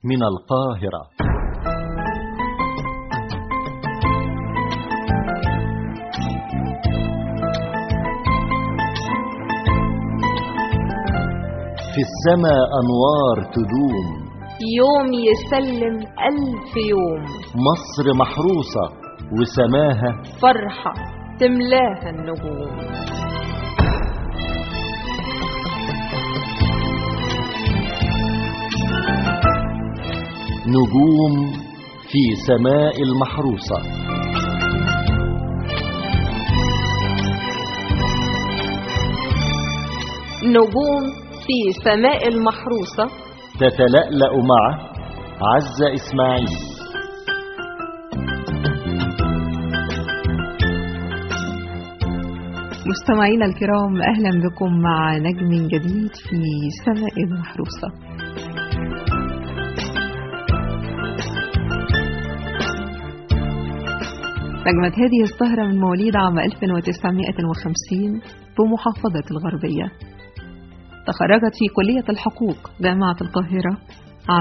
من القاهرة في السماء أنوار تدوم يوم يسلم ألف يوم مصر محروسة وسماها فرحة تملاها النجوم نجوم في سماء المحروسة نجوم في سماء المحروسة تتلألأ مع عزة إسماعيل مستمعينا الكرام أهلا بكم مع نجم جديد في سماء المحروسة نجمت هذه السهرة من مواليد عام 1950 بمحافظة الغربية تخرجت في كلية الحقوق جامعة القاهرة عام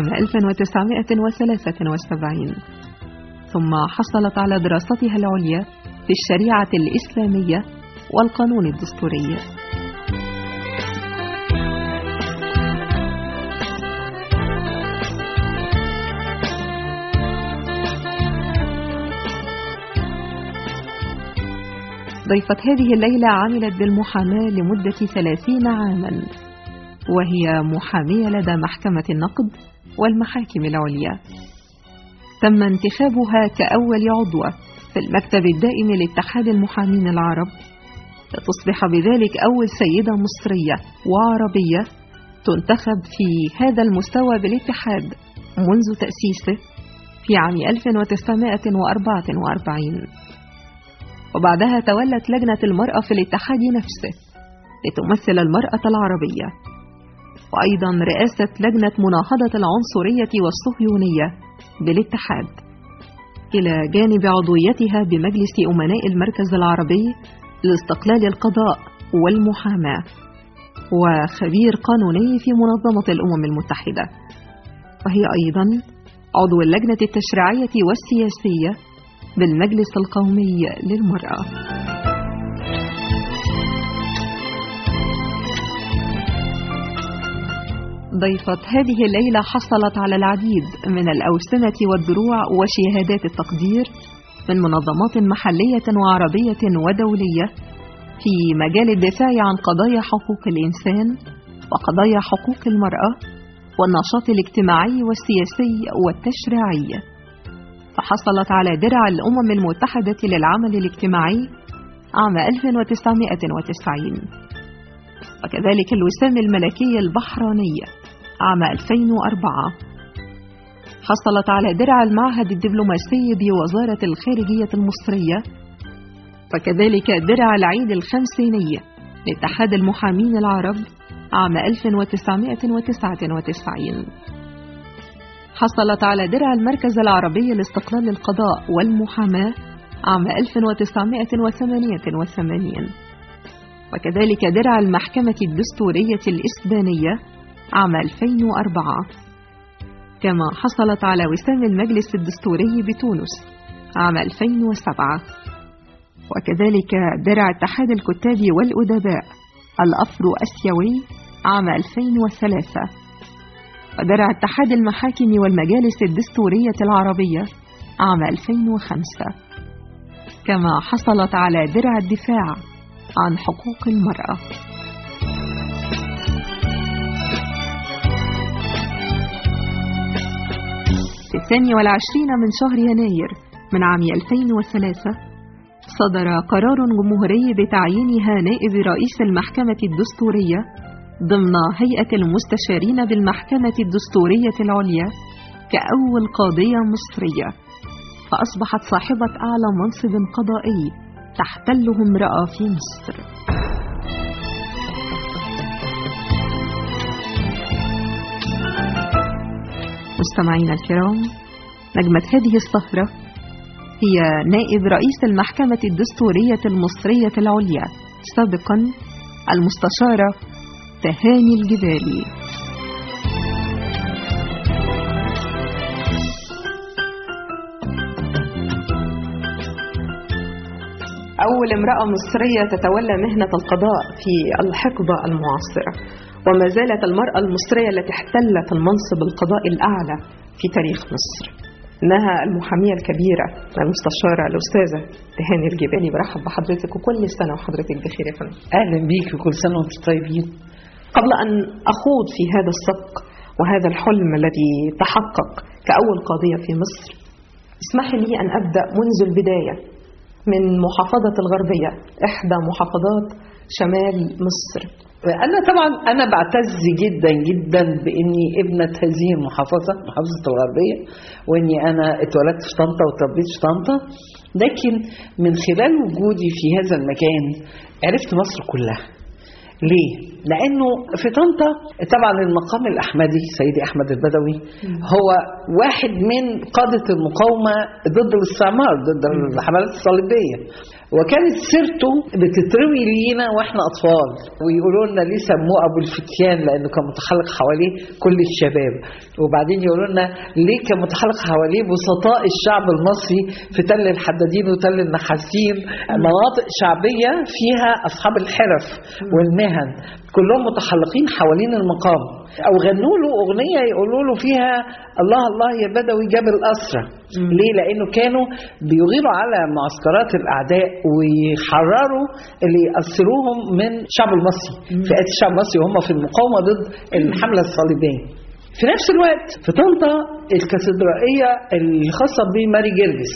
1973 ثم حصلت على دراستها العليا في الشريعة الإسلامية والقانون الدستوري ضيفة هذه الليلة عملت بالمحاماة لمدة ثلاثين عاما وهي محامية لدى محكمة النقد والمحاكم العليا تم انتخابها كأول عضوة في المكتب الدائم لاتحاد المحامين العرب لتصبح بذلك أول سيدة مصرية وعربية تنتخب في هذا المستوى بالاتحاد منذ تأسيسه في عام 1944 وبعدها تولت لجنة المرأة في الاتحاد نفسه لتمثل المرأة العربية وأيضا رئاسة لجنة مناهضة العنصرية والصهيونية بالاتحاد إلى جانب عضويتها بمجلس أمناء المركز العربي لاستقلال القضاء والمحاماة وخبير قانوني في منظمة الأمم المتحدة وهي أيضا عضو اللجنة التشريعية والسياسية بالمجلس القومي للمرأة ضيفة هذه الليلة حصلت على العديد من الأوسمة والدروع وشهادات التقدير من منظمات محلية وعربية ودولية في مجال الدفاع عن قضايا حقوق الإنسان وقضايا حقوق المرأة والنشاط الاجتماعي والسياسي والتشريعي فحصلت على درع الأمم المتحدة للعمل الاجتماعي عام 1990 وكذلك الوسام الملكي البحراني عام 2004 حصلت على درع المعهد الدبلوماسي بوزارة الخارجية المصرية وكذلك درع العيد الخمسيني لاتحاد المحامين العرب عام 1999 حصلت على درع المركز العربي لاستقلال القضاء والمحاماة عام 1988 وكذلك درع المحكمة الدستورية الإسبانية عام 2004 كما حصلت على وسام المجلس الدستوري بتونس عام 2007 وكذلك درع اتحاد الكتاب والأدباء الأفرو أسيوي عام 2003 ودرع اتحاد المحاكم والمجالس الدستورية العربية عام 2005 كما حصلت على درع الدفاع عن حقوق المرأة في الثاني والعشرين من شهر يناير من عام 2003 صدر قرار جمهوري بتعيينها نائب رئيس المحكمة الدستورية ضمن هيئة المستشارين بالمحكمة الدستورية العليا كأول قاضية مصرية فأصبحت صاحبة أعلى منصب قضائي تحتله امرأة في مصر مستمعينا الكرام نجمة هذه السهرة هي نائب رئيس المحكمة الدستورية المصرية العليا سابقا المستشارة تهاني الجبالي أول امرأة مصرية تتولى مهنة القضاء في الحقبة المعاصرة وما زالت المرأة المصرية التي احتلت المنصب القضاء الأعلى في تاريخ مصر إنها المحامية الكبيرة المستشارة الأستاذة تهاني الجبالي برحب بحضرتك وكل سنة وحضرتك بخير يا فندم اهلا بيك وكل سنه وانتم طيبين قبل أن أخوض في هذا السبق وهذا الحلم الذي تحقق كأول قاضية في مصر اسمحي لي أن أبدأ منذ البداية من محافظة الغربية إحدى محافظات شمال مصر انا طبعا انا بعتز جدا جدا باني ابنه هذه المحافظه محافظه الغربيه واني انا اتولدت في طنطا وتربيت في طنطا لكن من خلال وجودي في هذا المكان عرفت مصر كلها ليه؟ لأنه في طنطا طبعا المقام الأحمدي سيدي أحمد البدوي هو واحد من قادة المقاومة ضد الاستعمار ضد الحملات الصليبية وكانت سيرته بتتروي لينا واحنا اطفال ويقولوا لنا ليه سموه ابو الفتيان لانه كان متحلق حواليه كل الشباب وبعدين يقولوا لنا ليه كان متحلق حواليه بسطاء الشعب المصري في تل الحدادين وتل النحاسين مناطق شعبيه فيها اصحاب الحرف والمهن كلهم متحلقين حوالين المقام او غنوا له اغنيه يقولوا له فيها الله الله يا بدوي جاب الاسرى ليه لانه كانوا بيغيروا على معسكرات الاعداء ويحرروا اللي يأسروهم من الشعب المصري فئات الشعب المصري وهم في المقاومه ضد الحمله الصليبيه في نفس الوقت في طنطا الكاتدرائيه الخاصه بماري جرجس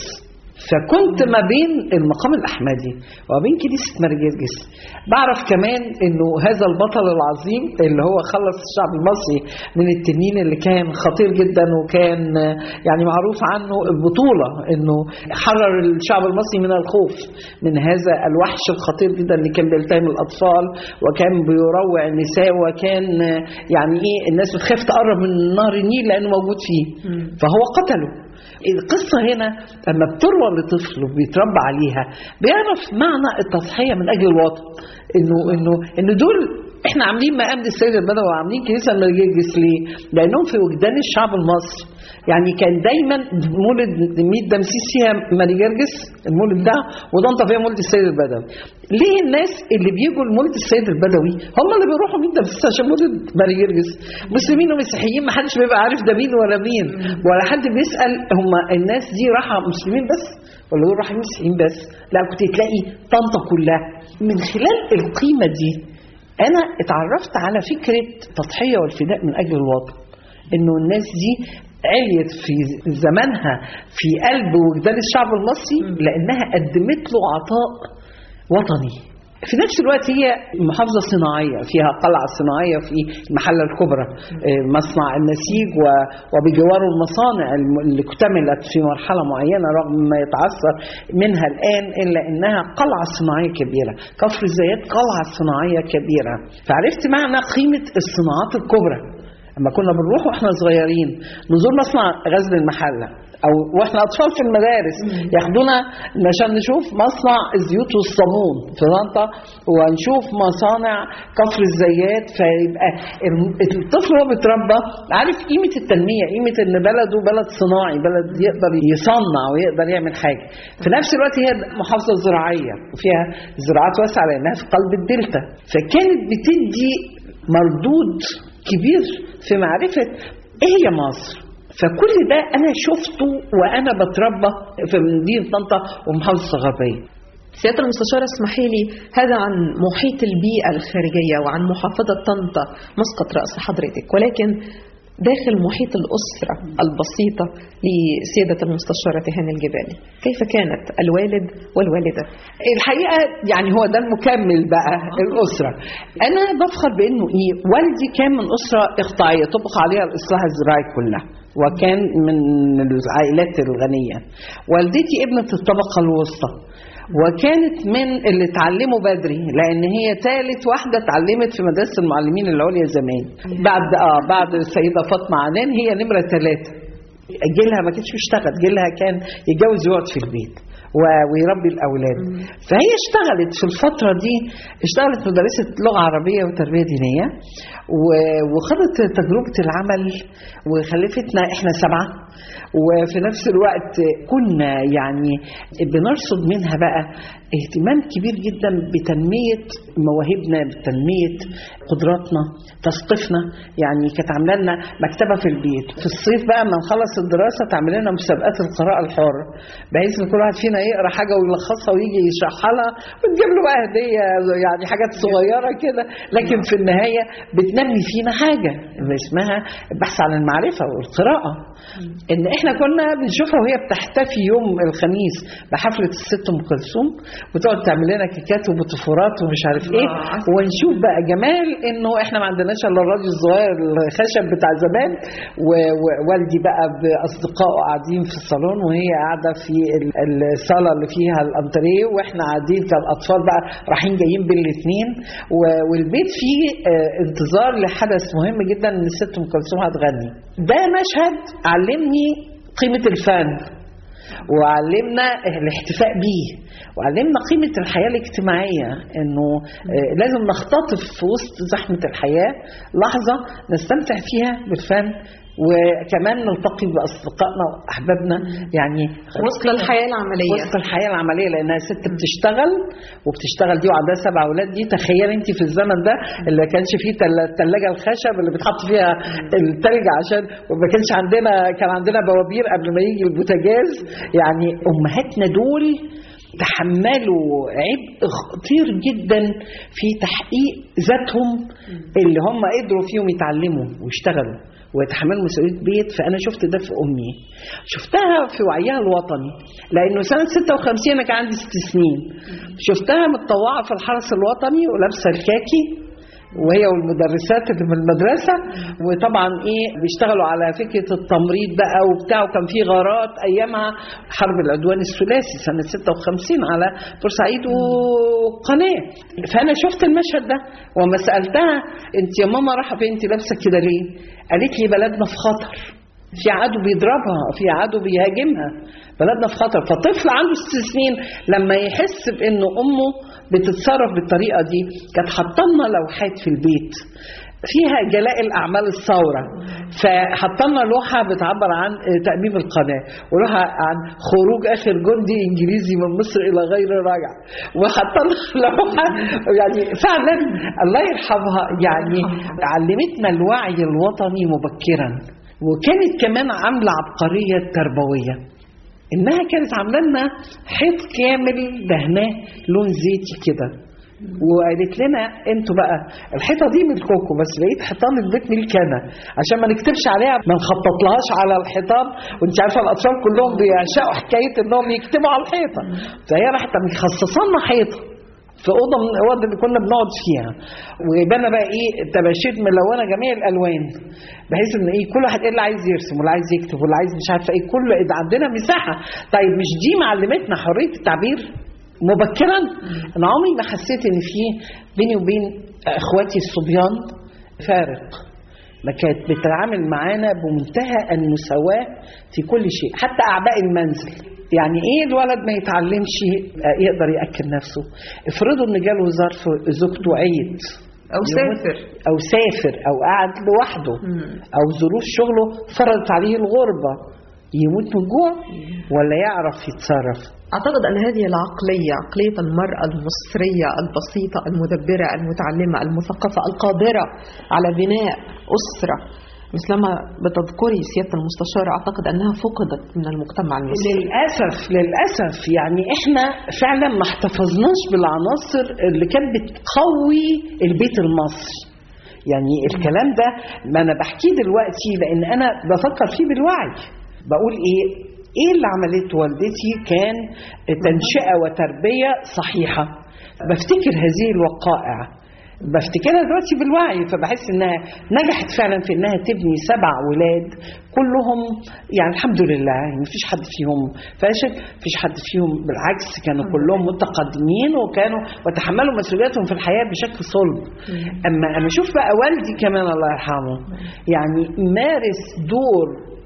فكنت ما بين المقام الاحمدي وما بين كنيسه ماري جرجس بعرف كمان انه هذا البطل العظيم اللي هو خلص الشعب المصري من التنين اللي كان خطير جدا وكان يعني معروف عنه البطوله انه حرر الشعب المصري من الخوف من هذا الوحش الخطير جدا اللي كان بيلتهم الاطفال وكان بيروع النساء وكان يعني ايه الناس بتخاف تقرب من نهر النيل لانه موجود فيه فهو قتله القصة هنا لما بتروى لطفل وبيتربى عليها بيعرف معنى التضحية من أجل الوطن إنه إنه إن دول إحنا عاملين مقام السيد البدوي وعاملين كنيسة المرجيجس ليه؟ لأنهم في وجدان الشعب المصري يعني كان دايما مولد ميت دمسيس فيها ماري جرجس المولد بتاعه وطنطا فيها مولد السيد البدوي ليه الناس اللي بيجوا لمولد السيد البدوي هم اللي بيروحوا ميت دمسيس عشان مولد ماري جرجس مسلمين ومسيحيين ما حدش بيبقى عارف ده مين ولا مين ولا حد بيسال هم الناس دي راحه مسلمين بس ولا دول رايحين مسيحيين بس لا كنت تلاقي طنطا كلها من خلال القيمه دي انا اتعرفت على فكره تضحيه والفداء من اجل الوطن انه الناس دي عليت في زمانها في قلب وجدان الشعب المصري لانها قدمت له عطاء وطني في نفس الوقت هي محافظة صناعية فيها قلعة صناعية في المحلة الكبرى مصنع النسيج وبجواره المصانع اللي اكتملت في مرحلة معينة رغم ما يتعثر منها الآن إلا إنها قلعة صناعية كبيرة كفر الزيات قلعة صناعية كبيرة فعرفت معنى قيمة الصناعات الكبرى لما كنا بنروح واحنا صغيرين نزور مصنع غزل المحله او واحنا اطفال في المدارس ياخدونا عشان نشوف مصنع الزيوت والصابون في طنطا ونشوف مصانع كفر الزيات فيبقى الطفل وهو بيتربى عارف قيمه التنميه قيمه ان بلده بلد صناعي بلد يقدر يصنع ويقدر يعمل حاجه في نفس الوقت هي محافظه زراعيه وفيها زراعات واسعه لانها في قلب الدلتا فكانت بتدي مردود كبير في معرفه ايه هي مصر فكل ده انا شفته وانا بتربى في مدينه طنطا ومحافظه الغربيه سيادة المستشارة اسمحي لي هذا عن محيط البيئة الخارجية وعن محافظة طنطا مسقط رأس حضرتك ولكن داخل محيط الأسرة البسيطة لسيادة المستشارة تهاني الجبالي كيف كانت الوالد والوالدة الحقيقة يعني هو ده المكمل بقى الأسرة أنا بفخر بأنه إيه والدي كان من أسرة إقطاعية طبق عليها الإصلاح الزراعي كلها وكان من العائلات الغنية والدتي ابنة الطبقة الوسطى وكانت من اللي اتعلموا بدري لان هي ثالث واحده اتعلمت في مدرسه المعلمين العليا زمان بعد اه بعد السيده فاطمه عنان هي نمره ثلاثه جيلها ما كانش بيشتغل جيلها كان يتجوز ويقعد في البيت ويربي الاولاد فهي اشتغلت في الفتره دي اشتغلت مدرسه لغه عربيه وتربيه دينيه وخدت تجربه العمل وخلفتنا احنا سبعه وفي نفس الوقت كنا يعني بنرصد منها بقى اهتمام كبير جدا بتنمية مواهبنا بتنمية قدراتنا تثقيفنا يعني كانت عامله لنا مكتبة في البيت في الصيف بقى ما نخلص الدراسة تعمل لنا مسابقات القراءة الحرة بحيث ان كل واحد فينا يقرا حاجة ويلخصها ويجي يشرحها لها وتجيب له بقى هدية يعني حاجات صغيرة كده لكن في النهاية بتنمي فينا حاجة اسمها البحث عن المعرفة والقراءة ان احنا كنا بنشوفها وهي بتحتفي يوم الخميس بحفلة الست ام كلثوم وتقعد تعمل لنا كيكات وبوتفورات ومش عارف ايه ونشوف بقى جمال انه احنا ما عندناش الا الراديو الصغير الخشب بتاع زمان و- ووالدي بقى باصدقائه قاعدين في الصالون وهي قاعده في ال- الصاله اللي فيها الانتريه واحنا قاعدين كالاطفال بقى رايحين جايين بين الاثنين والبيت فيه آه، انتظار لحدث مهم جدا ان الست ام كلثوم هتغني ده مشهد علمني قيمه الفن وعلمنا الاحتفاء بيه وعلمنا قيمة الحياة الاجتماعية انه آه، لازم نختطف في وسط زحمة الحياة لحظة نستمتع فيها بالفن وكمان نلتقي بأصدقائنا وأحبابنا يعني وسط الحياة العملية وسط الحياة العملية لأنها ست بتشتغل وبتشتغل دي وعندها سبع أولاد دي تخيل أنت في الزمن ده اللي ما كانش فيه تل- التلاجة الخشب اللي بتحط فيها التلج عشان وما كانش عندنا كان عندنا بوابير قبل ما يجي البوتاجاز يعني أمهاتنا دول تحملوا عبء خطير جدا في تحقيق ذاتهم اللي هم قدروا فيهم يتعلموا ويشتغلوا ويتحملوا مسؤوليه بيت فانا شفت ده في امي شفتها في وعيها الوطني لانه سنه 56 انا كان عندي ست سنين شفتها متطوعه في الحرس الوطني ولابسه الكاكي وهي والمدرسات اللي من المدرسة وطبعا ايه بيشتغلوا على فكرة التمريض بقى وبتاع وكان في غارات ايامها حرب العدوان الثلاثي سنة 56 على بورسعيد وقناة فانا شفت المشهد ده وما سألتها انت يا ماما رايحة فين انت لابسة كده ليه قالت لي بلدنا في خطر في عدو بيضربها في عدو بيهاجمها بلدنا في خطر فطفل عنده ست سنين لما يحس بانه امه بتتصرف بالطريقه دي كانت حاطلنا لوحات في البيت فيها جلائل اعمال الثوره فحطلنا لوحه بتعبر عن تاميم القناه ولوحه عن خروج اخر جندي انجليزي من مصر الى غير راجع وحطلنا لوحه يعني فعلا الله يرحمها يعني علمتنا الوعي الوطني مبكرا وكانت كمان عامله عبقريه تربويه انها كانت عامله لنا حيط كامل دهناه لون زيتي كده وقالت لنا انتوا بقى الحيطه دي ملككم بس بقيت حيطان البيت ملكنا عشان ما نكتبش عليها ما نخططلهاش على الحيطان وانت عارفه الاطفال كلهم بيعشقوا حكايه انهم يكتبوا على الحيطه فهي راحت مخصصه لنا حيطه في اوضه من الاوض اللي كنا بنقعد فيها ويبقى بقى ايه تباشير ملونه جميع الالوان بحيث ان ايه كل واحد ايه اللي عايز يرسم واللي عايز يكتب واللي عايز مش عارفه ايه كل إيه عندنا مساحه طيب مش دي معلمتنا حريه التعبير مبكرا انا عمري ما حسيت ان في بيني وبين اخواتي الصبيان فارق ما كانت بتتعامل معانا بمنتهى المساواة في كل شيء حتى أعباء المنزل يعني ايه الولد ما يتعلمش يقدر ياكل نفسه افرضوا ان جاله ظرف زوجته عيد أو سافر او سافر او قعد لوحده او ظروف شغله فرضت عليه الغربه يموت من الجوع ولا يعرف يتصرف أعتقد أن هذه العقلية عقلية المرأة المصرية البسيطة المدبرة المتعلمة المثقفة القادرة على بناء أسرة مثلما بتذكري سيادة المستشارة أعتقد أنها فقدت من المجتمع المصري للاسف للاسف يعني احنا فعلا ما احتفظناش بالعناصر اللي كانت بتقوي البيت المصري يعني الكلام ده ما انا بحكيه دلوقتي لان انا بفكر فيه بالوعي بقول ايه ايه اللي عملته والدتي كان تنشئه وتربيه صحيحه بفتكر هذه الوقائع بفتكرها دلوقتي بالوعي فبحس انها نجحت فعلا في انها تبني سبع ولاد كلهم يعني الحمد لله يعني مفيش حد فيهم فاشل مفيش حد فيهم بالعكس كانوا كلهم متقدمين وكانوا وتحملوا مسؤولياتهم في الحياه بشكل صلب اما انا اشوف بقى والدي كمان الله يرحمه يعني مارس دور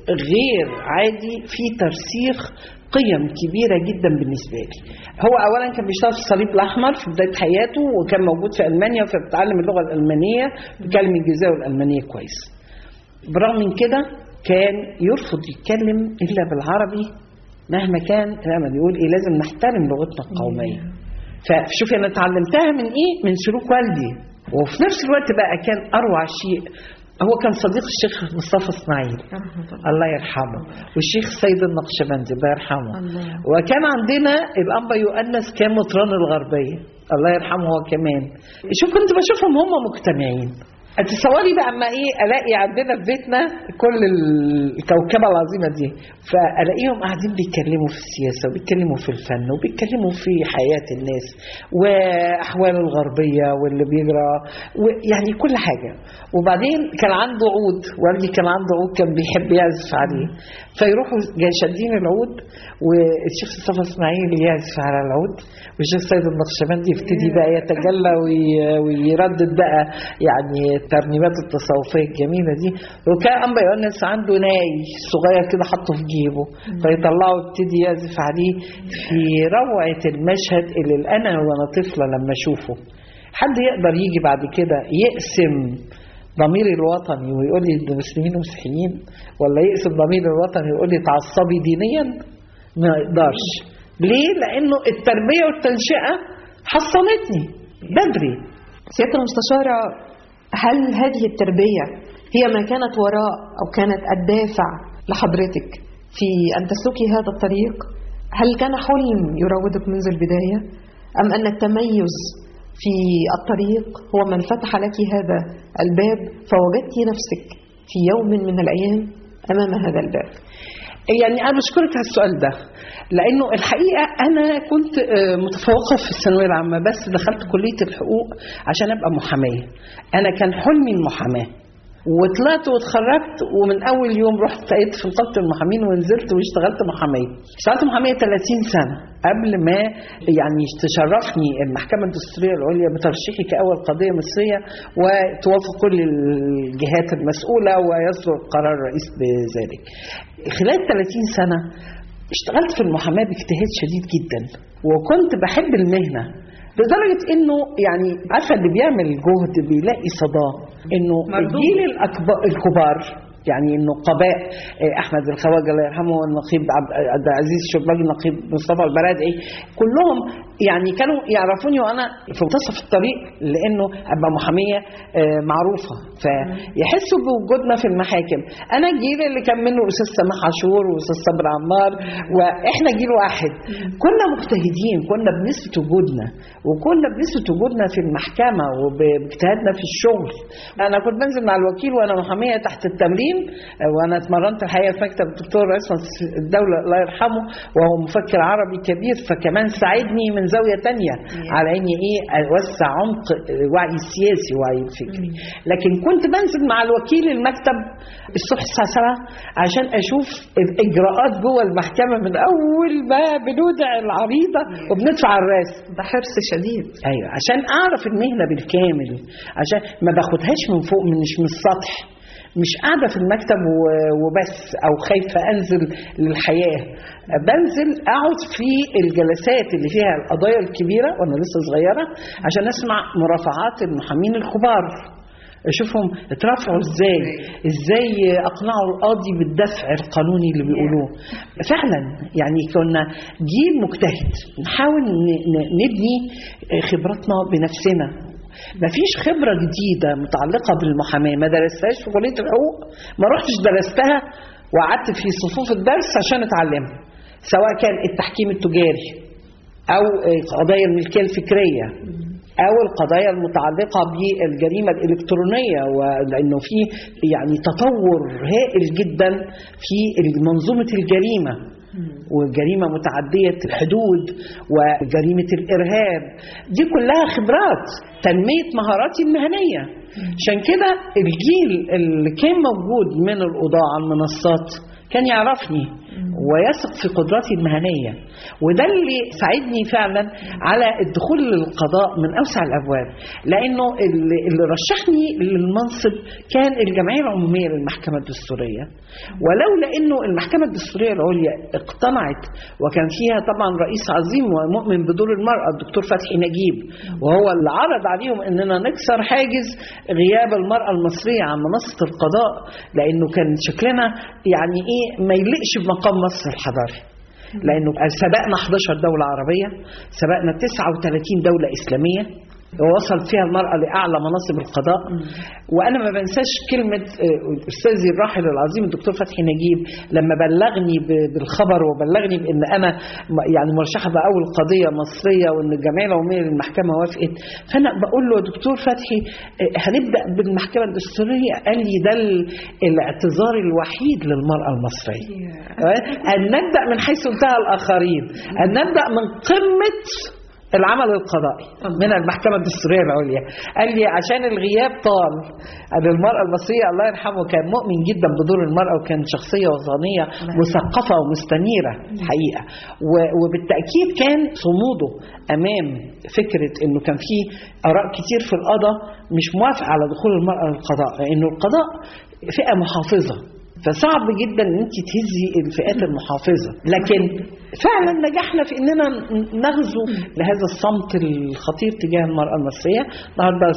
غير عادي في ترسيخ قيم كبيرة جدا بالنسبة لي هو أولا كان بيشتغل في الصليب الأحمر في بداية حياته وكان موجود في ألمانيا فبتعلم اللغة الألمانية بيتكلم الإنجليزية والألمانية كويس برغم من كده كان يرفض يتكلم الا بالعربي مهما كان لما بيقول ايه لازم نحترم لغتنا القوميه فشوفي انا اتعلمتها من ايه من سلوك والدي وفي نفس الوقت بقى كان اروع شيء هو كان صديق الشيخ مصطفى اسماعيل الله يرحمه والشيخ سيد النقشبندي الله يرحمه الله. وكان عندنا الانبا يؤنس كان مطران الغربيه الله يرحمه هو كمان شوف كنت بشوفهم هم مجتمعين تصوري بقى اما ايه الاقي عندنا في بيتنا كل الكوكبه العظيمه دي فالاقيهم قاعدين بيتكلموا في السياسه وبيتكلموا في الفن وبيتكلموا في حياه الناس واحوال الغربيه واللي بيجرى ويعني كل حاجه وبعدين كان عنده عود والدي كان عنده عود كان بيحب يعزف عليه فيروحوا جاي شادين العود والشيخ مصطفى اسماعيل يعزف على العود والشيخ سيد النقشبندي يبتدي بقى يتجلى وي- ويردد بقى يعني الترنيمات التصوفيه الجميله دي وكان انبا يونس عنده ناي صغير كده حطه في جيبه فيطلعه يبتدي يعزف عليه في روعه المشهد اللي انا وانا طفله لما اشوفه حد يقدر يجي بعد كده يقسم ضميري الوطني ويقول لي ده مسلمين ومسيحيين ولا يقسم ضميري الوطني ويقول لي تعصبي دينيا ما يقدرش ليه لانه التربيه والتنشئه حصنتني بدري سيادة المستشارة هل هذه التربية هي ما كانت وراء أو كانت الدافع لحضرتك في أن تسلكي هذا الطريق؟ هل كان حلم يراودك منذ البداية؟ أم أن التميز في الطريق هو من فتح لك هذا الباب فوجدت نفسك في يوم من الأيام أمام هذا الباب؟ يعني انا بشكرك على السؤال ده لانه الحقيقه انا كنت آه، متفوقه في الثانويه العامه بس دخلت كليه الحقوق عشان ابقى محاميه انا كان حلمي المحاماه وطلعت واتخرجت ومن اول يوم رحت بقيت في نقابه المحامين ونزلت واشتغلت محاميه اشتغلت محاميه 30 سنه قبل ما يعني تشرفني المحكمه الدستوريه العليا بترشيحي كاول قضيه مصريه وتوافق كل الجهات المسؤوله ويصدر قرار الرئيس بذلك خلال 30 سنه اشتغلت في المحاماه باجتهاد شديد جدا وكنت بحب المهنه لدرجه انه يعني عارفه اللي بيعمل جهد بيلاقي صداه انه مردود. الجيل الأكبر الكبار يعني النقباء آه، احمد الخواجه الله يرحمه والنقيب عبد عبد العزيز الشرباجي النقيب مصطفى البرادعي كلهم يعني كانوا يعرفوني وانا في منتصف الطريق لانه ابقى محاميه آه، معروفه فيحسوا بوجودنا في المحاكم انا الجيل اللي كان منه استاذ سماح عاشور واستاذ صبري عمار واحنا جيل واحد كنا مجتهدين كنا بنثبت وجودنا وكنا بنثبت وجودنا في المحكمه وباجتهادنا في الشغل انا كنت بنزل مع الوكيل وانا محاميه تحت التمرين آه، وانا اتمرنت الحقيقه في مكتب الدكتور رئيس مجلس الدوله الله يرحمه وهو مفكر عربي كبير فكمان ساعدني من زاويه تانية على اني ايه اوسع عمق وعي السياسي وعي الفكري لكن كنت بنزل مع الوكيل المكتب الصبح الساعه 7 عشان اشوف الاجراءات جوه المحكمه من اول ما بنودع العريضه وبندفع الراسم ده حرص شديد ايوه عشان اعرف المهنه بالكامل عشان ما باخدهاش من فوق من مش من السطح مش قاعده في المكتب و- وبس او خايفه انزل للحياه بنزل اقعد في الجلسات اللي فيها القضايا الكبيره وانا لسه صغيره عشان اسمع مرافعات المحامين الكبار اشوفهم اترفعوا ازاي ازاي اقنعوا القاضي بالدفع القانوني اللي بيقولوه فعلا يعني كنا جيل مجتهد نحاول ن- ن- نبني خبراتنا بنفسنا مفيش خبرة جديدة متعلقة بالمحاماة ما درستهاش في كلية الحقوق ما رحتش درستها وقعدت في صفوف الدرس عشان اتعلمها سواء كان التحكيم التجاري او قضايا الملكية الفكرية او القضايا المتعلقه بالجريمه الالكترونيه ولانه في يعني تطور هائل جدا في منظومه الجريمه وجريمه متعديه الحدود وجريمه الارهاب دي كلها خبرات تنميه مهاراتي المهنيه عشان كده الجيل اللي كان موجود من القضاه على المنصات كان يعرفني ويثق في قدراتي المهنيه وده اللي ساعدني فعلا على الدخول للقضاء من اوسع الابواب لانه اللي اللي رشحني للمنصب كان الجمعيه العموميه للمحكمه الدستوريه ولولا انه المحكمه الدستوريه العليا اقتنعت وكان فيها طبعا رئيس عظيم ومؤمن بدور المراه الدكتور فتحي نجيب وهو اللي عرض عليهم اننا نكسر حاجز غياب المراه المصريه عن منصه القضاء لانه كان شكلنا يعني ايه ما يليقش بمقام مصر الحضاري لانه سبقنا 11 دوله عربيه سبقنا 39 دوله اسلاميه ووصل فيها المرأة لأعلى مناصب القضاء وأنا ما بنساش كلمة آه، أستاذي الراحل العظيم الدكتور فتحي نجيب لما بلغني ب- بالخبر وبلغني بأن أنا م- يعني مرشحة بأول قضية مصرية وأن الجمعية العمومية للمحكمة وافقت فأنا بقول له يا دكتور فتحي آه، هنبدأ بالمحكمة الدستورية قال لي ده ال- الاعتذار الوحيد للمرأة المصرية أن نبدأ من حيث انتهى الآخرين أن نبدأ من قمة العمل القضائي من المحكمة الدستورية العليا قال لي عشان الغياب طال أن المرأة المصرية الله يرحمه كان مؤمن جدا بدور المرأة وكان شخصية وطنية مثقفة ومستنيرة الحقيقة و- وبالتأكيد كان صموده أمام فكرة أنه كان في آراء كتير في القضاء مش موافقة على دخول المرأة للقضاء لأنه القضاء فئة محافظة فصعب جدا ان انت تهزي الفئات المحافظه لكن فعلا نجحنا في اننا نغزو لهذا الصمت الخطير تجاه المراه المصريه النهارده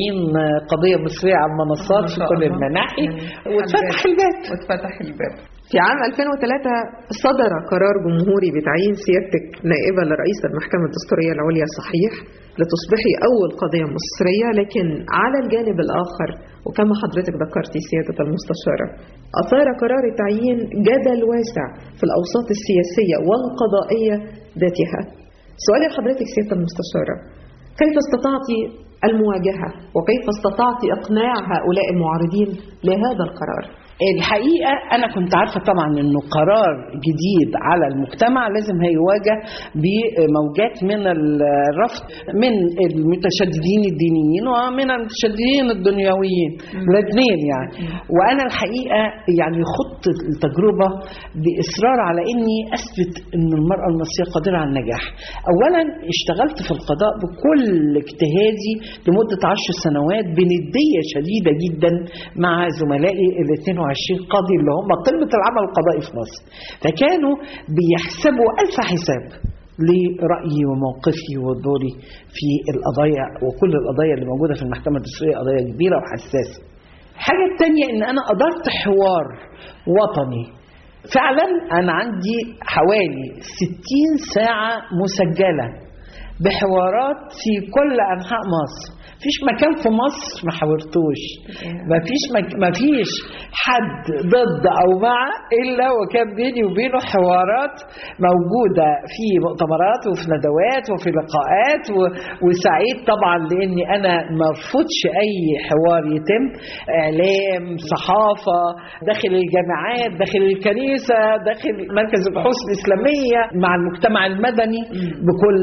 70 قضيه مصريه على المنصات في كل المناحي واتفتح الباب واتفتح الباب في عام 2003 صدر قرار جمهوري بتعيين سيادتك نائبة لرئيس المحكمة الدستورية العليا صحيح لتصبحي أول قضية مصرية لكن على الجانب الآخر وكما حضرتك ذكرتي سيادة المستشارة أثار قرار التعيين جدل واسع في الأوساط السياسية والقضائية ذاتها سؤالي لحضرتك سيادة المستشارة كيف استطعت المواجهة وكيف استطعت إقناع هؤلاء المعارضين لهذا القرار؟ الحقيقة أنا كنت عارفة طبعا أنه قرار جديد على المجتمع لازم هيواجه بموجات من الرفض من المتشددين الدينيين ومن المتشددين الدنيويين الاثنين يعني وأنا الحقيقة يعني خضت التجربة بإصرار على أني أثبت أن المرأة المصرية قادرة على النجاح أولا اشتغلت في القضاء بكل اجتهادي لمدة عشر سنوات بندية شديدة جدا مع زملائي ال 22 قاضي اللي هم قمة العمل القضائي في مصر فكانوا بيحسبوا ألف حساب لرأيي وموقفي ودوري في القضايا وكل القضايا اللي موجودة في المحكمة الدستورية قضايا كبيرة وحساسة الحاجة التانية إن أنا أدرت حوار وطني فعلا أنا عندي حوالي 60 ساعة مسجلة بحوارات في كل أنحاء مصر مفيش مكان في مصر ما حاورتوش مفيش مك... مفيش حد ضد او مع الا وكان بيني وبينه حوارات موجوده في مؤتمرات وفي ندوات وفي لقاءات و... وسعيد طبعا لاني انا ما ارفضش اي حوار يتم اعلام صحافه داخل الجامعات داخل الكنيسه داخل مركز البحوث الاسلاميه مع المجتمع المدني بكل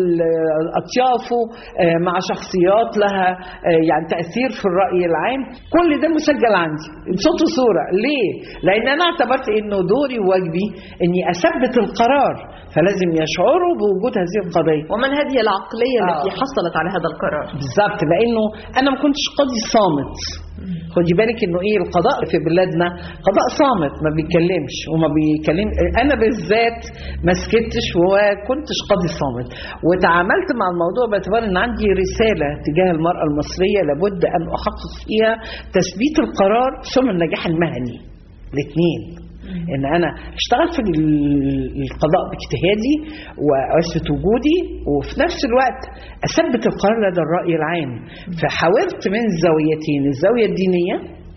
اطيافه مع شخصيات لها يعني تأثير في الرأي العام كل ده مسجل عندي بصوت وصورة ليه؟ لأن أنا اعتبرت أنه دوري وواجبي أني أثبت القرار فلازم يشعروا بوجود هذه القضية ومن هذه العقلية آه. التي حصلت على هذا القرار بالظبط لأنه أنا ما كنتش قاضي صامت خدي بالك انه ايه القضاء في بلادنا قضاء صامت ما بيتكلمش وما بيتكلم انا بالذات ما سكتش وكنتش قاضي صامت وتعاملت مع الموضوع باعتبار ان عندي رساله تجاه المراه المصريه لابد ان احقق فيها تثبيت القرار ثم النجاح المهني الاثنين ان انا اشتغل في ال- القضاء باجتهادي واثبت وجودي وفي نفس الوقت اثبت القرار لدى الراي العام فحاولت من زاويتين الزاويه الدينيه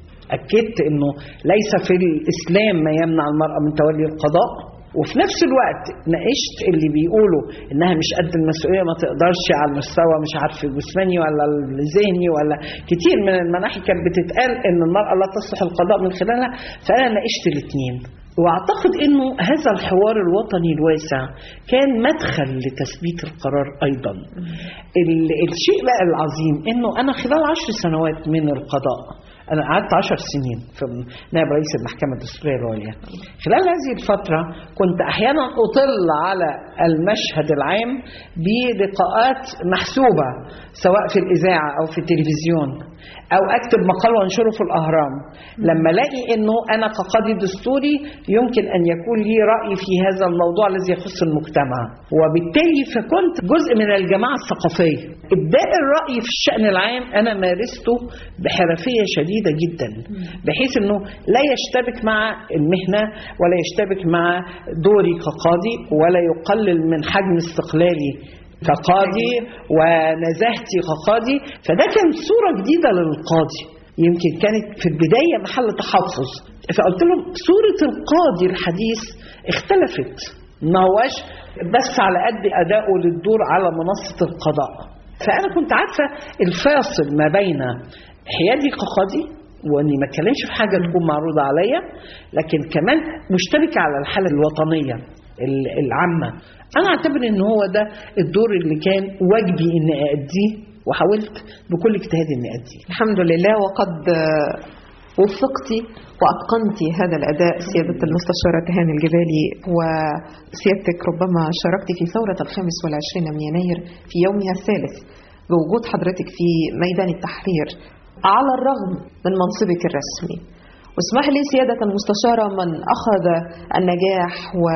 اكدت انه ليس في الاسلام ما يمنع المراه من تولي القضاء وفي نفس الوقت ناقشت اللي بيقولوا انها مش قد المسؤوليه ما تقدرش على المستوى مش عارف الجسماني ولا الذهني ولا كتير من المناحي كانت بتتقال ان المراه لا تصلح القضاء من خلالها فانا ناقشت الاثنين واعتقد انه هذا الحوار الوطني الواسع كان مدخل لتثبيت القرار ايضا ال- الشيء بقى العظيم انه انا خلال عشر سنوات من القضاء أنا قعدت عشر سنين في نائب رئيس المحكمة الدستورية العليا خلال هذه الفترة كنت أحيانا أطل على المشهد العام بلقاءات محسوبة سواء في الإذاعة أو في التلفزيون أو أكتب مقال وأنشره في الأهرام لما ألاقي أنه أنا كقاضي دستوري يمكن أن يكون لي رأي في هذا الموضوع الذي يخص المجتمع وبالتالي فكنت جزء من الجماعة الثقافية إبداء الرأي في الشأن العام أنا مارسته بحرفية شديدة جدا بحيث أنه لا يشتبك مع المهنة ولا يشتبك مع دوري كقاضي ولا يقلل من حجم استقلالي كقاضي ونزاهتي كقاضي فده كان صورة جديدة للقاضي يمكن كانت في البداية محل تحفظ فقلت لهم صورة القاضي الحديث اختلفت ما هواش بس على قد أدائه للدور على منصة القضاء فأنا كنت عارفة الفاصل ما بين حيادي كقاضي واني ما اتكلمش في حاجه تكون معروضه عليا لكن كمان مشتركه على الحاله الوطنيه ال- العامه انا اعتبر ان هو ده الدور اللي كان واجبي اني ااديه وحاولت بكل اجتهاد اني اديه الحمد لله وقد آه، وفقت وأتقنت هذا الأداء سيادة المستشارة تهاني الجبالي وسيادتك ربما شاركت في ثورة الخامس والعشرين من يناير في يومها الثالث بوجود حضرتك في ميدان التحرير على الرغم من منصبك الرسمي واسمح لي سيادة المستشارة من أخذ النجاح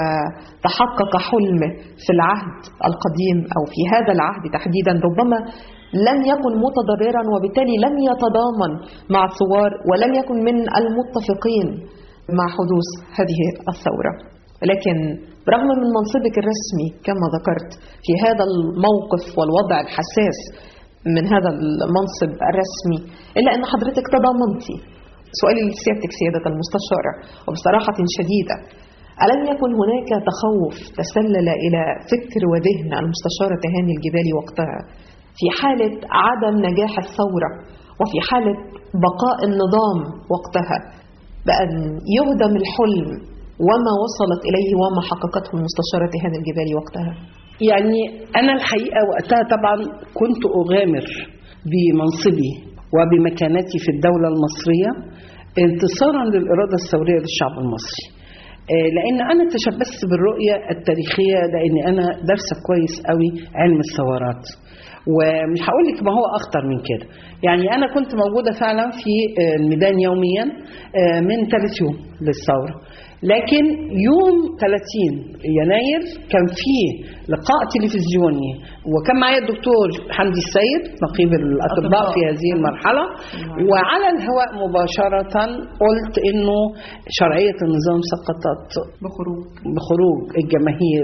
وتحقق حلمه في العهد القديم أو في هذا العهد تحديدا ربما لم يكن متضررا وبالتالي لم يتضامن مع الثوار ولم يكن من المتفقين مع حدوث هذه الثورة لكن برغم من منصبك الرسمي كما ذكرت في هذا الموقف والوضع الحساس من هذا المنصب الرسمي إلا أن حضرتك تضامنتي سؤالي لسيادتك سيادة المستشارة وبصراحة شديدة ألم يكن هناك تخوف تسلل إلى فكر وذهن المستشارة تهاني الجبالي وقتها في حالة عدم نجاح الثورة وفي حالة بقاء النظام وقتها بأن يهدم الحلم وما وصلت إليه وما حققته المستشارة تهاني الجبالي وقتها يعني أنا الحقيقة وقتها طبعا كنت أغامر بمنصبي وبمكانتي في الدولة المصرية انتصارا للإرادة الثورية للشعب المصري آه، لأن أنا تشبثت بالرؤية التاريخية لأن أنا دارسة كويس قوي علم الثورات ومش هقول لك ما هو أخطر من كده يعني أنا كنت موجودة فعلا في آه، الميدان يوميا آه، من ثالث يوم للثورة لكن يوم 30 يناير كان فيه لقاء تلفزيوني وكان معايا الدكتور حمدي السيد نقيب الاطباء في هذه المرحله وعلى الهواء مباشره قلت انه شرعيه النظام سقطت بخروج بخروج الجماهير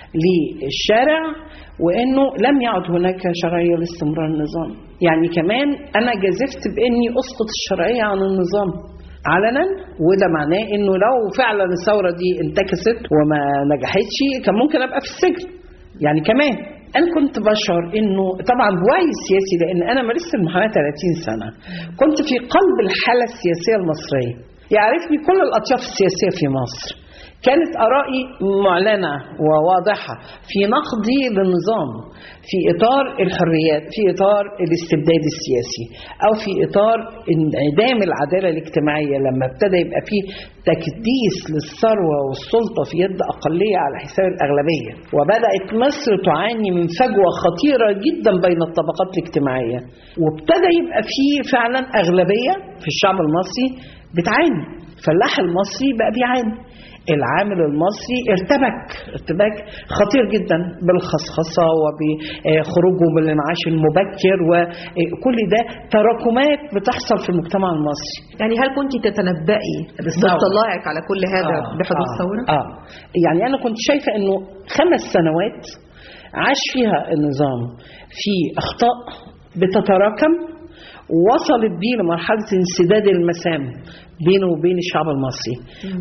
للشارع وانه لم يعد هناك شرعيه لاستمرار النظام يعني كمان انا جازفت باني اسقط الشرعيه عن النظام علنا وده معناه انه لو فعلا الثوره دي انتكست وما نجحتش كان ممكن ابقى في السجن يعني كمان انا كنت بشعر انه طبعا بوعي سياسي لان انا مارست المحاماه 30 سنه كنت في قلب الحاله السياسيه المصريه يعرفني كل الاطياف السياسيه في مصر كانت ارائي معلنه وواضحه في نقدي للنظام في اطار الحريات في اطار الاستبداد السياسي او في اطار انعدام العداله الاجتماعيه لما ابتدى يبقى فيه تكديس للثروه والسلطه في يد اقليه على حساب الاغلبيه وبدات مصر تعاني من فجوه خطيره جدا بين الطبقات الاجتماعيه وابتدى يبقى فيه فعلا اغلبيه في الشعب المصري بتعاني الفلاح المصري بقى بيعاني العامل المصري ارتبك ارتباك خطير جدا بالخصخصة وبخروجه من المعاش المبكر وكل ده تراكمات بتحصل في المجتمع المصري يعني هل كنت تتنبئي باطلاعك على كل هذا آه، بحدوث آه، ثورة؟ اه يعني انا كنت شايفه انه خمس سنوات عاش فيها النظام في اخطاء بتتراكم وصلت بيه لمرحله انسداد المسام بينه وبين الشعب المصري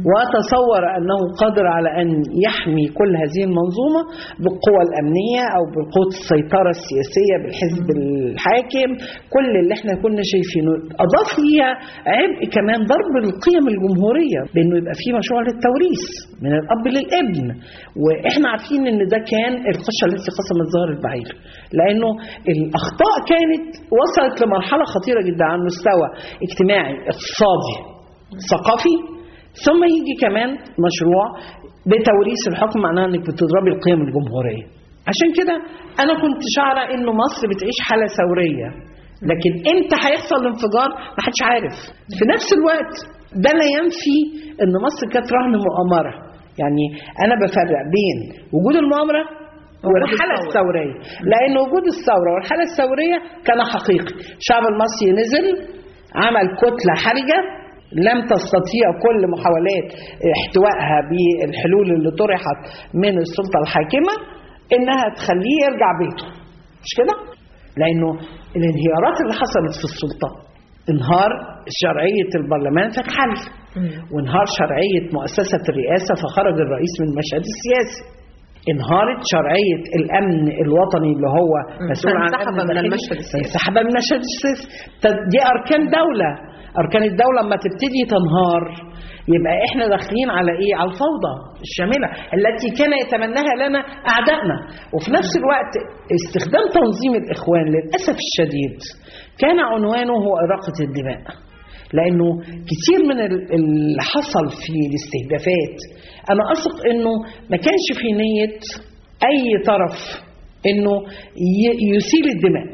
وتصور أنه قادر على أن يحمي كل هذه المنظومة بالقوى الأمنية أو بالقوة السيطرة السياسية بالحزب الحاكم كل اللي احنا كنا شايفينه أضاف ليها عبء كمان ضرب القيم الجمهورية بأنه يبقى في مشروع للتوريث من الأب للابن وإحنا عارفين أن ده كان القشة التي قسمت ظهر البعير لأنه الأخطاء كانت وصلت لمرحلة خطيرة جدا على المستوى اجتماعي اقتصادي ثقافي ثم يجي كمان مشروع بتوريث الحكم معناه انك بتضربي القيم الجمهوريه عشان كده انا كنت شعره انه مصر بتعيش حاله ثوريه لكن امتى هيحصل الانفجار ما حدش عارف في نفس الوقت ده لا ينفي ان مصر كانت رهن مؤامره يعني انا بفرق بين وجود المؤامره والحالة الثورية لأن وجود الثورة والحالة الثورية كان حقيقي الشعب المصري نزل عمل كتلة حرجة لم تستطيع كل محاولات احتوائها بالحلول اللي طرحت من السلطة الحاكمة انها تخليه يرجع بيته مش كده؟ لانه الانهيارات اللي حصلت في السلطة انهار شرعية البرلمان فاتحل وانهار شرعية مؤسسة الرئاسة فخرج الرئيس من المشهد السياسي انهارت شرعية الأمن الوطني اللي هو مسؤول عن فانسحب الأمن من الداخلي. المشهد السياسي. انسحب من المشهد السياسي طب دي أركان دولة أركان الدولة لما تبتدي تنهار يبقى احنا داخلين على ايه على الفوضى الشاملة التي كان يتمناها لنا أعدائنا وفي نفس الوقت استخدام تنظيم الإخوان للأسف الشديد كان عنوانه هو إراقة الدماء لانه كتير من ال- اللي حصل في الاستهدافات انا اثق انه ما كانش في نيه اي طرف انه ي- يسيل الدماء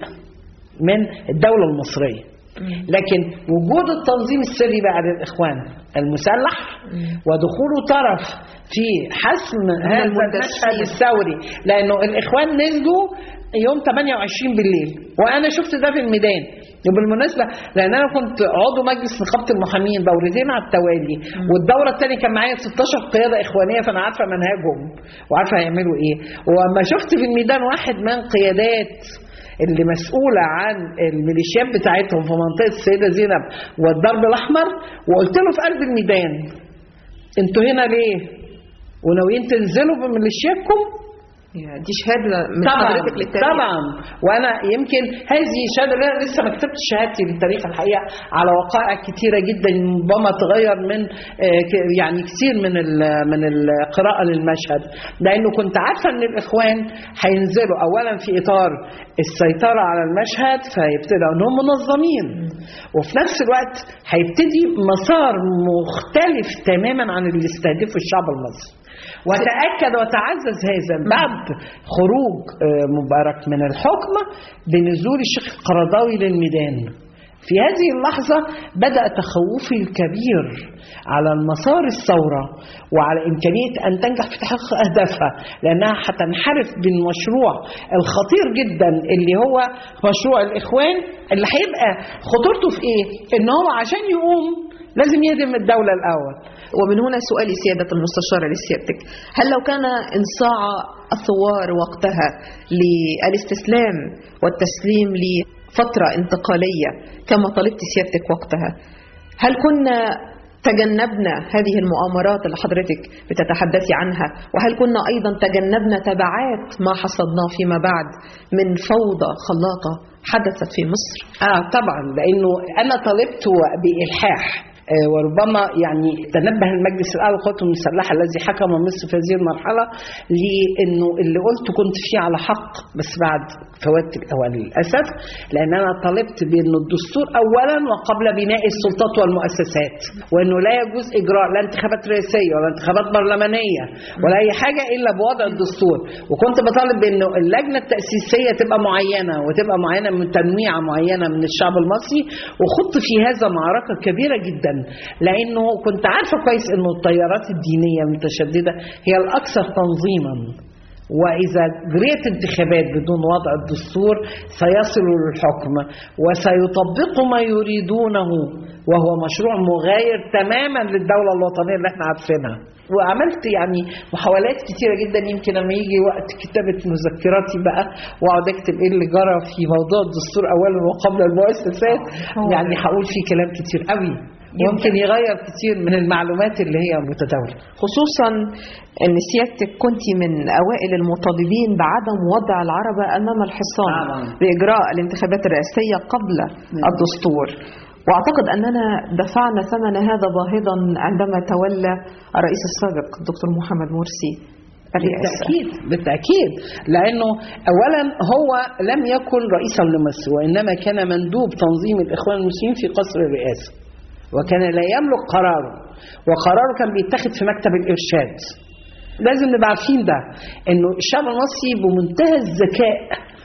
من الدوله المصريه لكن وجود التنظيم السري بقى للاخوان المسلح ودخوله طرف في حسم هذا المشهد الثوري لانه الاخوان نزلوا يوم 28 بالليل وانا شفت ده في الميدان وبالمناسبه لان انا كنت عضو مجلس نقابه المحامين دورتين على التوالي والدوره الثانيه كان معايا 16 قياده اخوانيه فانا عارفه منهجهم وعارفه هيعملوا ايه وما شفت في الميدان واحد من قيادات اللي مسؤولة عن الميليشيات بتاعتهم في منطقة السيدة زينب والضرب الأحمر وقلت له في قلب الميدان انتوا هنا ليه؟ وناويين تنزلوا بميليشياتكم؟ يا دي شهاده من طبعا حضرتك للتاريخ طبعا وانا يمكن هذه شهاده انا لسه ما كتبتش شهادتي للتاريخ الحقيقه على وقائع كتيره جدا ربما تغير من آه، ك- يعني كتير من ال- من القراءه للمشهد لانه كنت عارفه ان الاخوان هينزلوا اولا في اطار السيطره على المشهد فيبتدوا انهم منظمين وفي نفس الوقت هيبتدي مسار مختلف تماما عن اللي استهدفه الشعب المصري وتأكد وتعزز هذا بعد خروج آه، مبارك من الحكم بنزول الشيخ القرضاوي للميدان في هذه اللحظة بدأ تخوفي الكبير على المسار الثورة وعلى إمكانية أن تنجح في تحقيق أهدافها لأنها هتنحرف بالمشروع الخطير جدا اللي هو مشروع الإخوان اللي هيبقى خطورته في إيه؟ إن هو عشان يقوم لازم يهدم الدولة الأول ومن هنا سؤالي سيادة المستشارة لسيادتك هل لو كان انصاع الثوار وقتها للاستسلام والتسليم لفترة انتقالية كما طلبت سيادتك وقتها هل كنا تجنبنا هذه المؤامرات اللي حضرتك بتتحدثي عنها وهل كنا أيضا تجنبنا تبعات ما حصدناه فيما بعد من فوضى خلاقة حدثت في مصر اه طبعا لانه انا طالبت بالحاح آه، وربما يعني تنبه المجلس الاعلى للقوات المسلحه الذي حكم مصر في هذه المرحله لانه اللي قلته كنت فيه على حق بس بعد فوات الاوان للاسف لان انا طالبت بانه الدستور اولا وقبل بناء السلطات والمؤسسات وانه لا يجوز اجراء لا انتخابات رئاسيه ولا انتخابات برلمانيه ولا اي حاجه الا بوضع الدستور وكنت بطالب بانه اللجنه التاسيسيه تبقى معينه وتبقى معينه من تنويعه معينه من الشعب المصري وخضت في هذا معركه كبيره جدا لانه كنت عارفه كويس انه التيارات الدينيه المتشدده هي الاكثر تنظيما وإذا جريت انتخابات بدون وضع الدستور سيصلوا للحكم وسيطبقوا ما يريدونه وهو مشروع مغاير تماما للدولة الوطنية اللي احنا عارفينها وعملت يعني محاولات كتيرة جدا يمكن لما يجي وقت كتابة مذكراتي بقى واقعد اكتب ايه اللي جرى في موضوع الدستور اولا وقبل المؤسسات يعني هقول فيه كلام كتير قوي ممكن يغير كتير من المعلومات اللي هي متداولة خصوصا ان سيادتك كنت من اوائل المطالبين بعدم وضع العربة امام الحصان طبعاً. باجراء الانتخابات الرئاسية قبل الدستور واعتقد اننا دفعنا ثمن هذا باهظا عندما تولى الرئيس السابق الدكتور محمد مرسي الرئاسة بالتأكيد بالتأكيد لأنه أولا هو لم يكن رئيسا لمصر وإنما كان مندوب تنظيم الإخوان المسلمين في قصر الرئاسة وكان لا يملك قراره وقراره كان بيتخذ في مكتب الإرشاد لازم نبقى عارفين ده إنه الشعب المصري بمنتهى الذكاء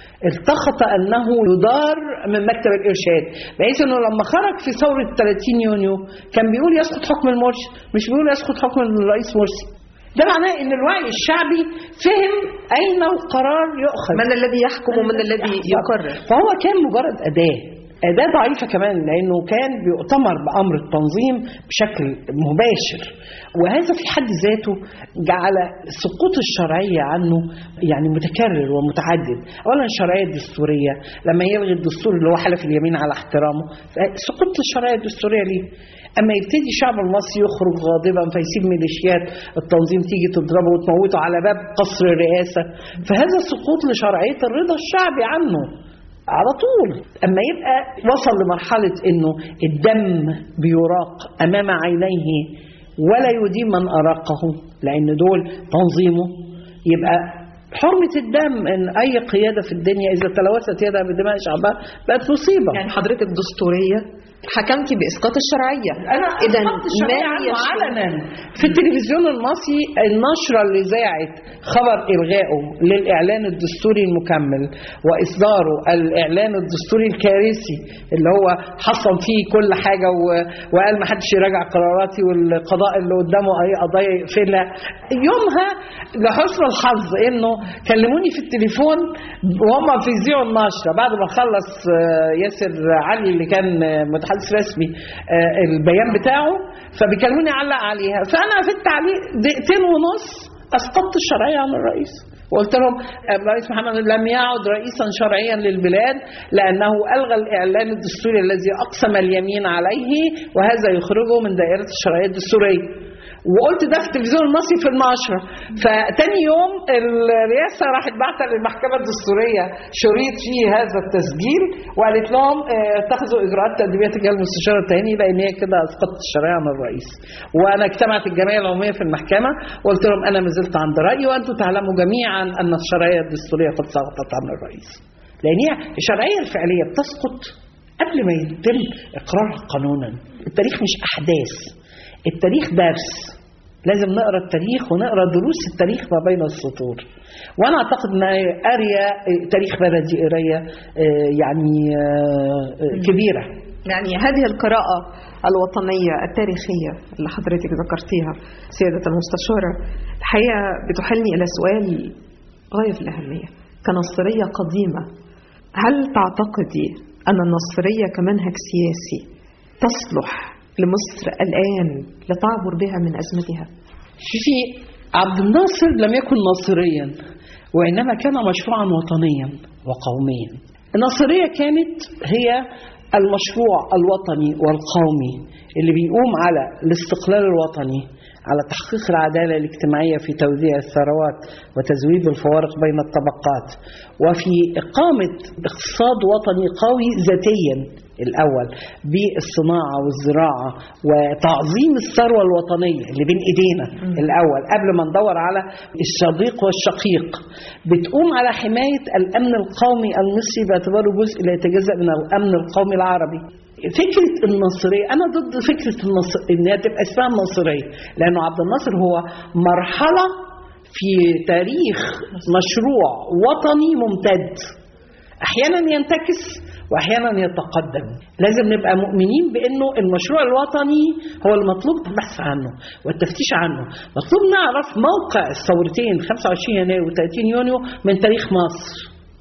التخط أنه يدار من مكتب الإرشاد بحيث أنه لما خرج في ثورة 30 يونيو كان بيقول يسقط حكم المرشد مش بيقول يسقط حكم الرئيس مرسي ده معناه ان الوعي الشعبي فهم اين القرار يؤخذ من الذي يحكم ومن الذي يقرر فهو كان مجرد اداه أداة ضعيفة كمان لأنه كان بيؤتمر بأمر التنظيم بشكل مباشر وهذا في حد ذاته جعل سقوط الشرعية عنه يعني متكرر ومتعدد أولا الشرعية الدستورية لما يلغي الدستور اللي هو حلف اليمين على احترامه سقوط الشرعية الدستورية ليه اما يبتدي الشعب المصري يخرج غاضبا فيسيب ميليشيات التنظيم تيجي تضربه وتموته على باب قصر الرئاسه فهذا سقوط لشرعيه الرضا الشعبي عنه على طول اما يبقى وصل لمرحله انه الدم بيراق امام عينيه ولا يدين من اراقه لان دول تنظيمه يبقى حرمة الدم ان اي قيادة في الدنيا اذا تلوثت يدها بدماء شعبها بقت مصيبة يعني حضرتك دستورية حكمتي باسقاط الشرعية انا اذا أسقطت الشرعية ما عنه هي علنا في التلفزيون المصري النشرة اللي ذاعت خبر إلغائه للإعلان الدستوري المكمل وإصداره الإعلان الدستوري الكارثي اللي هو حصل فيه كل حاجة و- وقال ما حدش يراجع قراراتي والقضاء اللي قدامه أي قضايا يقفلها يومها لحسن الحظ إنه كلموني في التليفون وهم بيذيعوا النشرة بعد ما خلص آه، ياسر علي اللي كان آه، متحدث رسمي آه، البيان بتاعه فبيكلموني علق عليها فانا في التعليق دقيقتين ونص اسقطت الشرعيه عن الرئيس وقلت لهم الرئيس محمد لم يعد رئيسا شرعيا للبلاد لانه الغى الاعلان الدستوري الذي اقسم اليمين عليه وهذا يخرجه من دائره الشرعيه الدستوريه وقلت ده في التلفزيون المصري في النشرة فتاني يوم الرئاسة راحت بعتة للمحكمة الدستورية شريط فيه هذا التسجيل وقالت لهم اه، اتخذوا إجراءات تأديبية تجاه المستشار التاني لأن هي كده أسقطت الشرعية عن الرئيس وأنا اجتمعت الجمعية العمومية في المحكمة وقلت لهم أنا ما زلت عند رأيي وأنتم تعلموا جميعا أن الشرعية الدستورية قد سقطت عن الرئيس لأن هي الشرعية الفعلية بتسقط قبل ما يتم إقرارها قانونا التاريخ مش أحداث التاريخ درس لازم نقرا التاريخ ونقرا دروس التاريخ ما بين السطور وانا اعتقد ان قاريه تاريخ بلدي قرايه آه، يعني آه، آه، كبيره يعني هذه القراءة الوطنية التاريخية اللي حضرتك ذكرتيها سيادة المستشارة الحقيقة بتحلني إلى سؤال غاية في الأهمية كنصرية قديمة هل تعتقدي أن النصرية كمنهج سياسي تصلح لمصر الآن لتعبر بها من أزمتها؟ في عبد الناصر لم يكن ناصريا وإنما كان مشروعا وطنيا وقوميا الناصرية كانت هي المشروع الوطني والقومي اللي بيقوم على الاستقلال الوطني على تحقيق العدالة الاجتماعية في توزيع الثروات وتزويد الفوارق بين الطبقات وفي إقامة اقتصاد وطني قوي ذاتيا الأول بالصناعة والزراعة وتعظيم الثروة الوطنية اللي بين إيدينا الأول قبل ما ندور على الشقيق والشقيق بتقوم على حماية الأمن القومي المصري باعتباره جزء لا يتجزأ من الأمن القومي العربي فكرة النصرية أنا ضد فكرة النصر إنها تبقى اسمها النصرية لأنه عبد الناصر هو مرحلة في تاريخ مشروع وطني ممتد احيانا ينتكس واحيانا يتقدم لازم نبقى مؤمنين بانه المشروع الوطني هو المطلوب البحث عنه والتفتيش عنه مطلوب نعرف موقع الثورتين 25 يناير و30 يونيو من تاريخ مصر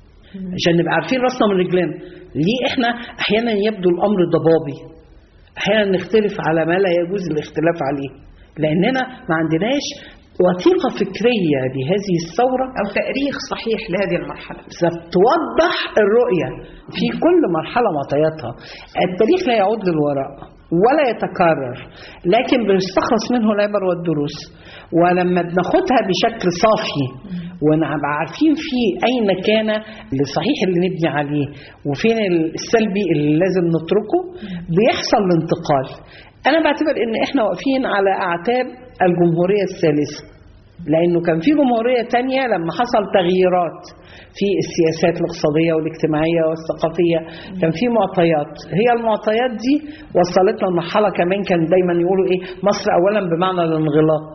عشان نبقى عارفين راسنا من رجلنا ليه احنا احيانا يبدو الامر ضبابي احيانا نختلف على ما لا يجوز الاختلاف عليه لاننا ما عندناش وثيقه فكريه لهذه الثوره أو تاريخ صحيح لهذه المرحلة توضح الرؤية في كل مرحلة معطياتها التاريخ لا يعود للوراء ولا يتكرر لكن بنستخلص منه العبر والدروس ولما بناخدها بشكل صافي ونبقى عارفين فيه اين كان الصحيح اللي نبني عليه وفين السلبي اللي لازم نتركه بيحصل الانتقال انا بعتبر ان احنا واقفين على اعتاب الجمهوريه الثالثه لانه كان في جمهوريه تانية لما حصل تغييرات في السياسات الاقتصاديه والاجتماعيه والثقافيه كان في معطيات هي المعطيات دي وصلتنا لمرحله كمان كان دايما يقولوا ايه مصر اولا بمعنى الانغلاق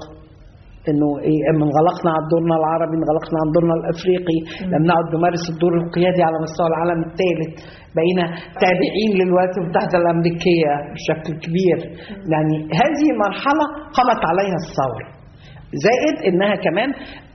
انه ايه اما انغلقنا على دورنا العربي انغلقنا على دورنا الافريقي لم نعد نمارس الدور القيادي على مستوى العالم الثالث بقينا تابعين للولايات المتحده الامريكيه بشكل كبير يعني هذه مرحله قامت عليها الثوره زائد انها كمان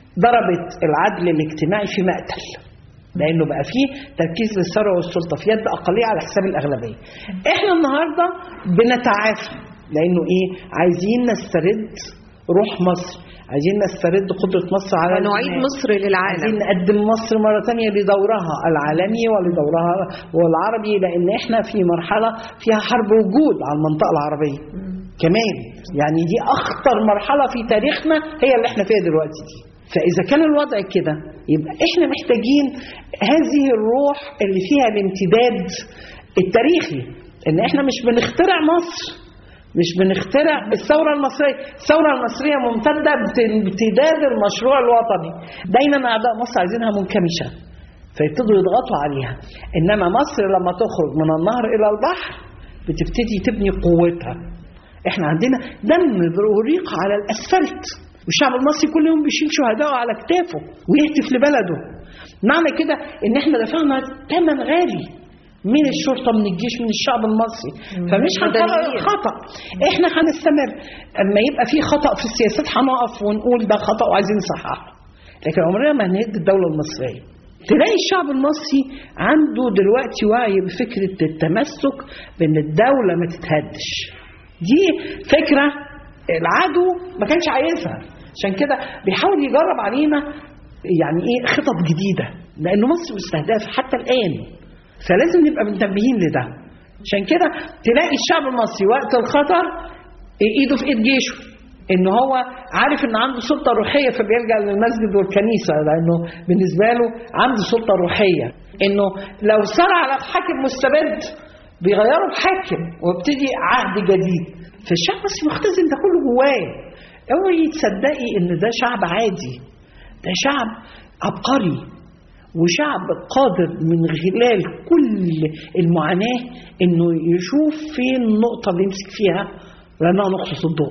ضربت العدل الاجتماعي في مقتل لانه بقى فيه تركيز للثروه والسلطه في يد اقليه على حساب الاغلبيه. احنا النهارده بنتعافى لانه ايه؟ عايزين نسترد روح مصر، عايزين نسترد قدره مصر على ونعيد البناء. مصر عايزين للعالم نقدم مصر مرة تانية لدورها العالمي ولدورها والعربي لأن احنا في مرحلة فيها حرب وجود على المنطقة العربية كمان يعني دي أخطر مرحلة في تاريخنا هي اللي احنا فيها دلوقتي دي فإذا كان الوضع كده يبقى احنا محتاجين هذه الروح اللي فيها الامتداد التاريخي ان احنا مش بنخترع مصر مش بنخترع الثورة المصرية الثورة المصرية ممتدة بامتداد المشروع الوطني دايما أعداء مصر عايزينها منكمشة فيبتدوا يضغطوا عليها إنما مصر لما تخرج من النهر إلى البحر بتبتدي تبني قوتها احنا عندنا دم بريق على الأسفلت والشعب المصري كل يوم بيشيل شهدائه على كتافه ويهتف لبلده معنى كده ان احنا دفعنا ثمن غالي من الشرطه من الجيش من الشعب المصري فمش هنكرر مدنيين. الخطا احنا هنستمر اما يبقى في خطا في السياسات هنقف ونقول ده خطا وعايزين نصححه لكن عمرنا ما هنهد الدوله المصريه تلاقي الشعب المصري عنده دلوقتي وعي بفكره التمسك بان الدوله ما تتهدش دي فكره العدو ما كانش عايزها عشان كده بيحاول يجرب علينا يعني ايه خطط جديده لان مصر مستهدفه حتى الان فلازم نبقى منتبهين لده عشان كده تلاقي الشعب المصري وقت الخطر ايده في ايد جيشه ان هو عارف ان عنده سلطه روحيه فبيلجا للمسجد والكنيسه لانه بالنسبه له عنده سلطه روحيه انه لو صار على حاكم مستبد بيغيروا الحاكم ويبتدي عهد جديد فالشعب المصري مختزن ده كله جواه اوعي تصدقي ان ده شعب عادي ده شعب عبقري وشعب قادر من خلال كل المعاناة انه يشوف فين النقطة اللي يمسك فيها لأنها نقطة الضوء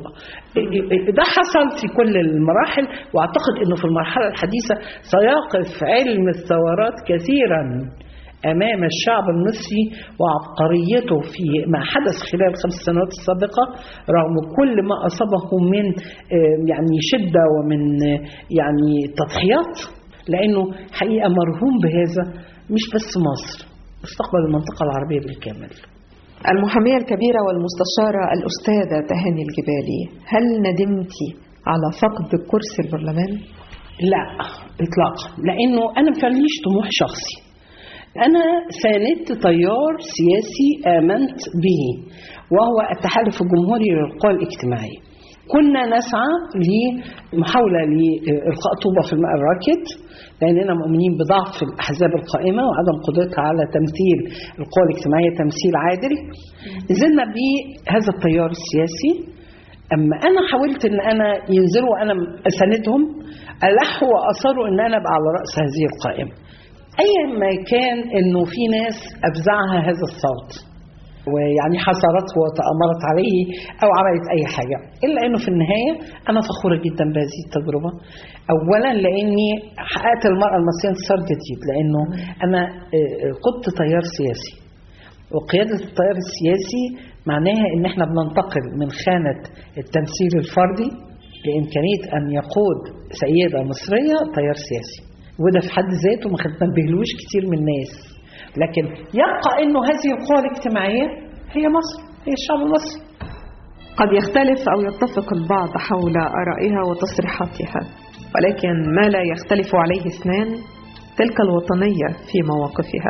ده حصل في كل المراحل واعتقد انه في المرحلة الحديثة سيقف علم الثورات كثيرا امام الشعب المصري وعبقريته في ما حدث خلال الخمس سنوات السابقه رغم كل ما اصابه من آه، يعني شده ومن آه، يعني تضحيات لانه حقيقه مرهون بهذا مش بس مصر مستقبل المنطقه العربيه بالكامل المحامية الكبيرة والمستشارة الأستاذة تهاني الجبالي هل ندمت على فقد كرسي البرلمان؟ لا اطلاقا لانه انا ما ليش طموح شخصي انا ساندت تيار سياسي امنت به وهو التحالف الجمهوري للقوى الاجتماعيه كنا نسعى لمحاولة لإلقاء طوبة في الماء الراكد لأننا مؤمنين بضعف الأحزاب القائمة وعدم قدرتها على تمثيل القوى الاجتماعية تمثيل عادل نزلنا بهذا التيار السياسي اما انا حاولت ان انا ينزلوا وانا اساندهم الحوا واصروا ان انا ابقى على راس هذه القائمه ايا ما كان انه في ناس افزعها هذا الصوت ويعني حصرته وتامرت عليه او عملت اي حاجه الا انه في النهايه انا فخوره جدا بهذه التجربه اولا لاني حققت المراه المصريه انتصار جديد لانه انا آه، قدت تيار سياسي وقيادة التيار السياسي معناها ان احنا بننتقل من خانة التمثيل الفردي لإمكانية أن يقود سيدة مصرية تيار سياسي وده في حد ذاته ما تنبهلوش كتير من الناس لكن يبقى انه هذه القوى الاجتماعية هي مصر هي الشعب المصري قد يختلف أو يتفق البعض حول آرائها وتصريحاتها ولكن ما لا يختلف عليه اثنان تلك الوطنية في مواقفها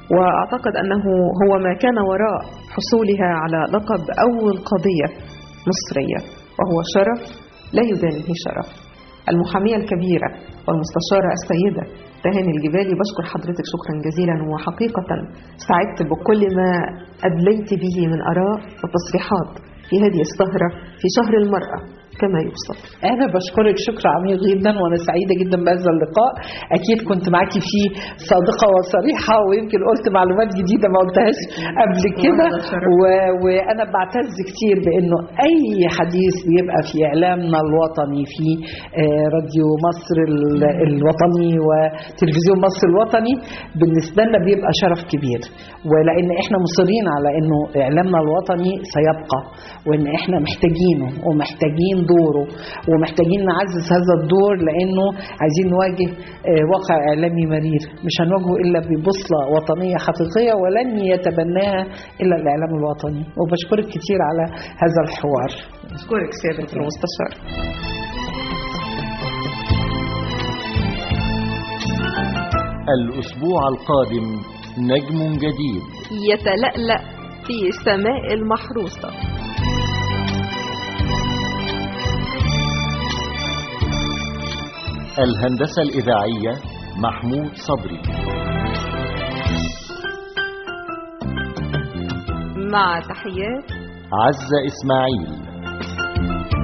وأعتقد أنه هو ما كان وراء حصولها على لقب أول قضية مصرية وهو شرف لا يدانيه شرف المحامية الكبيرة والمستشارة السيدة تهاني الجبالي بشكر حضرتك شكرا جزيلا وحقيقة سعدت بكل ما أدليت به من آراء وتصريحات في هذه السهرة في شهر المرأة كما يوصف أنا بشكرك شكر عميق جدا وأنا سعيدة جدا بهذا اللقاء أكيد كنت معاكي فيه صادقة وصريحة ويمكن قلت معلومات جديدة ما قلتهاش قبل كده و... وأنا بعتز كتير بأنه أي حديث بيبقى في إعلامنا الوطني في آه، راديو مصر ال- الوطني وتلفزيون مصر الوطني بالنسبة لنا بيبقى شرف كبير ولأن إحنا مصرين على أنه إعلامنا الوطني سيبقى وأن إحنا محتاجينه ومحتاجين دوره ومحتاجين نعزز هذا الدور لأنه عايزين نواجه آه، واقع إعلامي مرير مش هنواجهه إلا ببوصلة وطنية حقيقية ولن يتبناها إلا الإعلام الوطني وبشكرك كتير على هذا الحوار أشكرك سيادة المستشار الأسبوع القادم نجم جديد يتلألأ في سماء المحروسة الهندسة الإذاعية محمود صبري مع تحيات عزة إسماعيل